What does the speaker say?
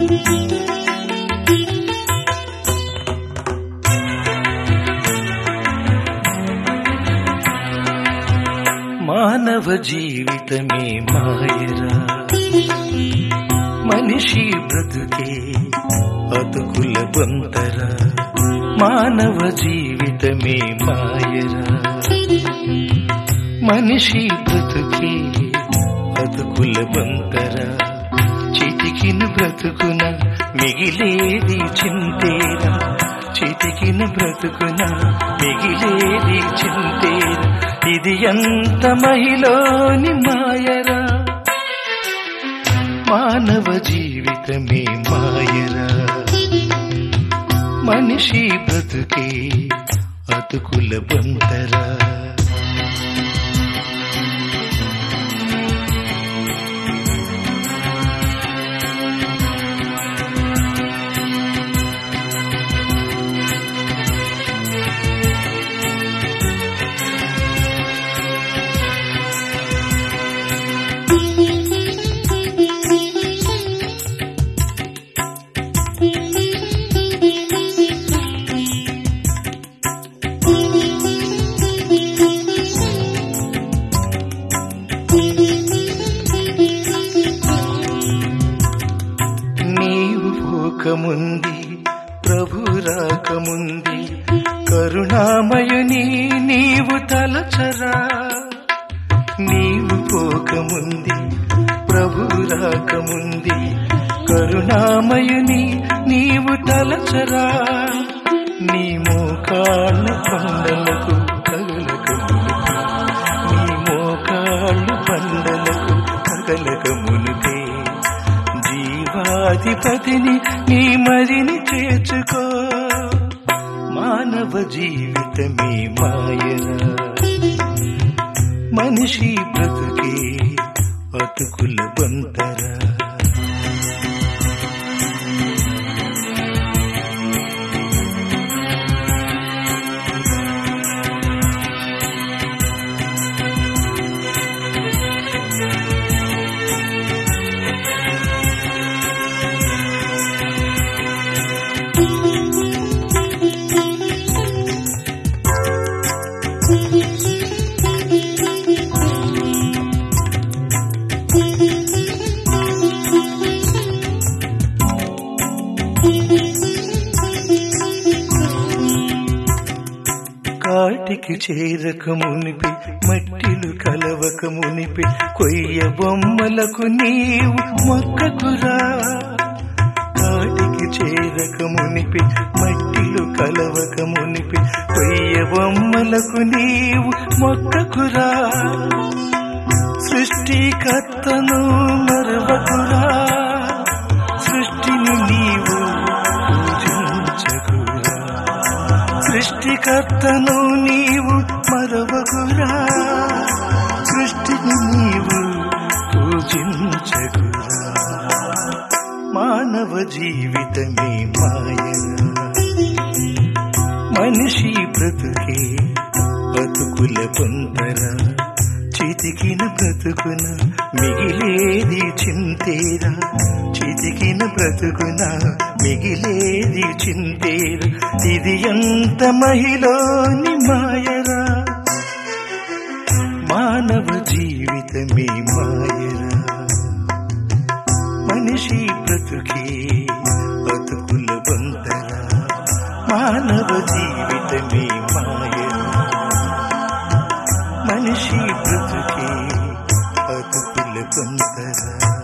మానవ జీవితమే మాయరా మనిషి బ్రతుకే అతుకుల బొంతరా మానవ జీవితమే మాయరా మనిషి బ్రతుకే బతుకుల బంకర చిటికిన బ్రతుకున మిగిలేది చింతేరా చిటికిన బ్రతుకున మిగిలేది చింతేరా ఇది ఎంత మహిలోని మాయరా మానవ జీవితమే మాయరా మనిషి బ్రతుకే అతుకుల బంతరా నీవు పోకముంది ప్రభు రాకముంది కరుణామయుని నీవు తలచరా నీవు పోకముంది ప్రభు రాకముంది కరుణామయుని నీవు తలచరా నీ మోకాళ్ళ పండలకు కగలక నీ మోకాళ్ళు పండలకు కగలక మునిపే జీవాధిపతిని నీ మదిని చేర్చుకో మానవ జీవితమే మాయరా మనిషి బ్రతుకే అతుకుల బంతరా కాటికి చేరక మునిపి మట్టిలు కలవక మునిపి కొయ్య బొమ్మలకు నీవు మొక్కకురా కాటికి చేరక మునిపి మట్టిలు కలవక మునిపి కొయ్య బొమ్మలకు నీవు మొక్కకురా సృష్టికర్తను మరవకురా సృష్టిని నీవు పూజించకురా సృష్టికర్తను నీవు మరవకురా సృష్టిని నీవు పూజించకురా మానవ జీవితమే మాయరా మనిషి బ్రతుకే బతుకుల పొందరా చితికిన బ్రతుకున మిగిలేది చింతేరా చితికిన బ్రతుకున మిగిలేది చింతేరా ఇది ఎంత మహిలోని మాయరా మానవ జీవితమే మాయరా మనిషి బ్రతుకే బతుకుల బందరా మానవ జీవితమే మాయరా మనిషి బ్రతుకే బతుకుల బందరా